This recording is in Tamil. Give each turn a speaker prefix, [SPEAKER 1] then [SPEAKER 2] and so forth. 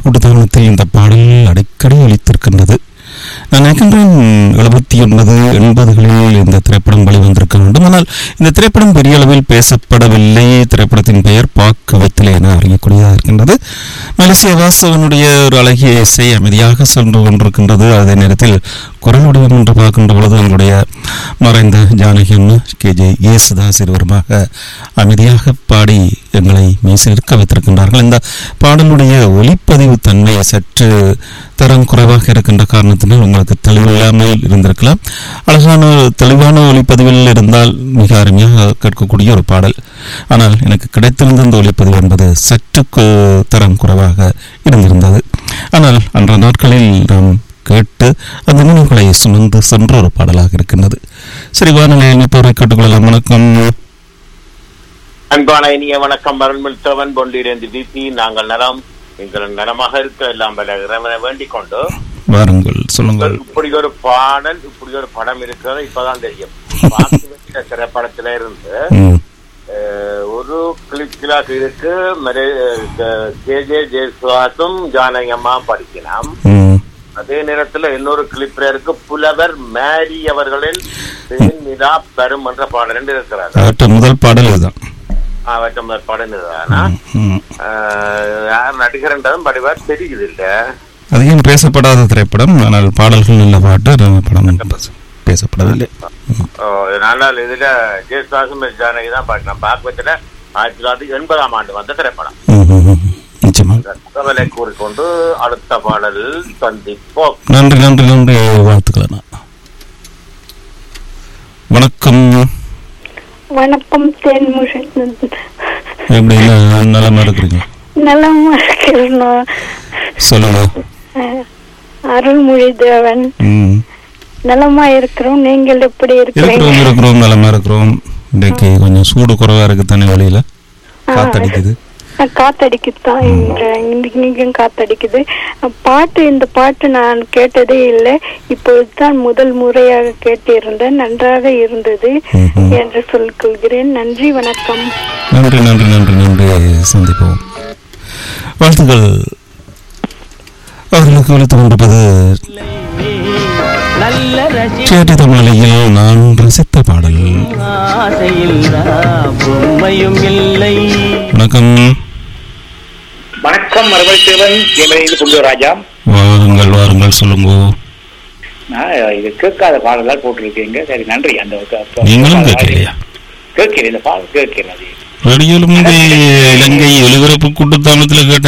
[SPEAKER 1] கூட்டுத்தானத்தில் இந்த பாடல் அடிக்கடி ஒலித்திருக்கின்றது நான் நினைக்கின்றேன் எழுபத்தி ஒன்பது எண்பதுகளில் இந்த திரைப்படம் வெளிவந்திருக்க வேண்டும் ஆனால் இந்த திரைப்படம் பெரிய அளவில் பேசப்படவில்லை திரைப்படத்தின் பெயர் பாக்கு வைத்தலே என அறியக்கூடியதாக இருக்கின்றது மலேசிய வாசவனுடைய ஒரு அழகிய இசை அமைதியாக சென்று கொண்டிருக்கின்றது அதே நேரத்தில் குரல் வடிவம் என்று பார்க்கின்ற பொழுது நம்முடைய மறைந்த ஜானகி அம்மா கே ஜே இயேசுதாஸ் இருவருமாக அமைதியாக பாடி எங்களை மெய்சிலிருக்க வைத்திருக்கின்றார்கள் இந்த பாடலுடைய ஒலிப்பதிவு தன்மை சற்று தரம் குறைவாக இருக்கின்ற காரணத்தினால் உங்களுக்கு தெளிவில்லாமல் இருந்திருக்கலாம் அழகான தெளிவான ஒலிப்பதிவில் இருந்தால் மிக அருமையாக கேட்கக்கூடிய ஒரு பாடல் ஆனால் எனக்கு கிடைத்திருந்த இந்த ஒலிப்பதிவு என்பது சற்று கு- தரம் குறைவாக இருந்திருந்தது ஆனால் அன்ற நாட்களில் நாம் கேட்டு அந்த நினைவுகளை சுமந்து சென்ற ஒரு பாடலாக இருக்கின்றது சரி வானிலை இணைப்பவரை கேட்டுக்கொள்ளலாம் வணக்கம்
[SPEAKER 2] அன்பான இனிய வணக்கம் மருண்மிழ்த்தவன் பொண்டியிலிருந்து டிபி நாங்கள் நலம் நீங்கள் நலமாக இருக்க எல்லாம் பல இறைவனை வேண்டிக் கொண்டு
[SPEAKER 1] வாருங்கள் சொல்லுங்கள்
[SPEAKER 2] இப்படி ஒரு பாடல் இப்படி ஒரு படம் இருக்கிறது இப்பதான் தெரியும் பார்த்து வைக்கிற திரைப்படத்தில இருந்து
[SPEAKER 1] ம்,
[SPEAKER 2] அஹ், ஒரு கிளிப்பிலா இருக்கு கே ஜே ஜெயசுவாசும் ஜானகம்மா படிக்கலாம்
[SPEAKER 1] ம்,
[SPEAKER 2] அதே நேரத்துல இன்னொரு கிளிப்ல இருக்கு புலவர் மேரி அவர்களின் தேன் நிலா பெரும் என்ற பாடல் ரெண்டு இருக்கிறார்
[SPEAKER 1] அவற்றை முதல் பாடல் இதுதான்
[SPEAKER 2] அவற்றை முதல் பாடல் இதுதானா
[SPEAKER 1] ம்.
[SPEAKER 2] ஆஹ் யார் நடிகர்ன்றதும் படிவார் தெரியுது இல்ல
[SPEAKER 1] அதிகம் பேசப்படாத திரைப்படம் ஆனால் பாடல்கள் நல்ல பாட்டு நம்ம படம் பேச- பேசப்படவில்லை ம்.
[SPEAKER 2] ஆனால் இதுல ஜெயசுவாசம் ஜானகி தான் பாடினான் பாக்வத்துல ஆயிரத்தி தொள்ளாயிரத்தி எண்பதாம் ஆண்டு வந்த திரைப்படம்
[SPEAKER 1] ம், ம், ம். நிச்சயமா
[SPEAKER 2] இந்த தகவலை கூறிக்கொண்டு அடுத்த பாடல் சந்திப்போம்
[SPEAKER 1] நன்றி நன்றி நன்றி வாழ்த்துக்கள் அண்ணா. வணக்கம்
[SPEAKER 3] வணக்கம் தேன்முஷன்
[SPEAKER 1] எப்படி ந- நலமா இருக்கிறீங்க
[SPEAKER 3] நலமா இருக்கிறோம்
[SPEAKER 1] சொல்லுங்க
[SPEAKER 3] அருள்மொழி தேவன்
[SPEAKER 1] ம்.
[SPEAKER 3] நலமா இருக்கிறோம் நீங்கள் எப்படி இருக்கிறீங்க
[SPEAKER 1] இருக்கிறோம் இருக்கிறோம் நலமா இருக்கிறோம் இன்றைக்கு கொஞ்சம் சூடு குறைவா இருக்கு தானே வெளியில காத்தடிக்குது
[SPEAKER 3] அஹ், காத்தடிக்குதான் இன்று இன்னைக்கும் காத்தடிக்குது அஹ், பாட்டு இந்த பாட்டு நான் கேட்டதே இல்லை இப்பொழுதுதான் முதல் முறையாக கேட்டிருந்தேன் நன்றாக இருந்தது
[SPEAKER 1] ம்ஹும்.
[SPEAKER 3] என்று சொல்லிக்கொள்கிறேன் நன்றி வணக்கம்
[SPEAKER 1] நன்றி நன்றி நன்றி நன்றி சந்திப்போம் வாழ்த்துக்கள் அவர்களுக்கு ஒழித்துக் கொண்டிருப்பது
[SPEAKER 4] நல்ல
[SPEAKER 1] சேட்டை தமிழில் நான் ரசித்த பாடல்
[SPEAKER 4] ரசிகாசையில்லா பொம்மையும் இல்லை
[SPEAKER 1] வணக்கம்
[SPEAKER 5] வணக்கம் மறுபடியும் எமது புங்கராஜா
[SPEAKER 1] வாருங்கள் வாருங்கள் சொல்லுங்க
[SPEAKER 5] நான் இது கேட்காத பாடலாம் போட்டிருக்கீங்க சரி நன்றி அந்த க- க-
[SPEAKER 1] நீங்களும் கேட்கலையா
[SPEAKER 5] கேட்கிறேன் இந்த பாடல் கேட்கிறேன் அது
[SPEAKER 1] ரேடியோல முந்தைய இலங்கை ஒலிபரப்பு கூட்டுத்தாமத்தில் கேட்ட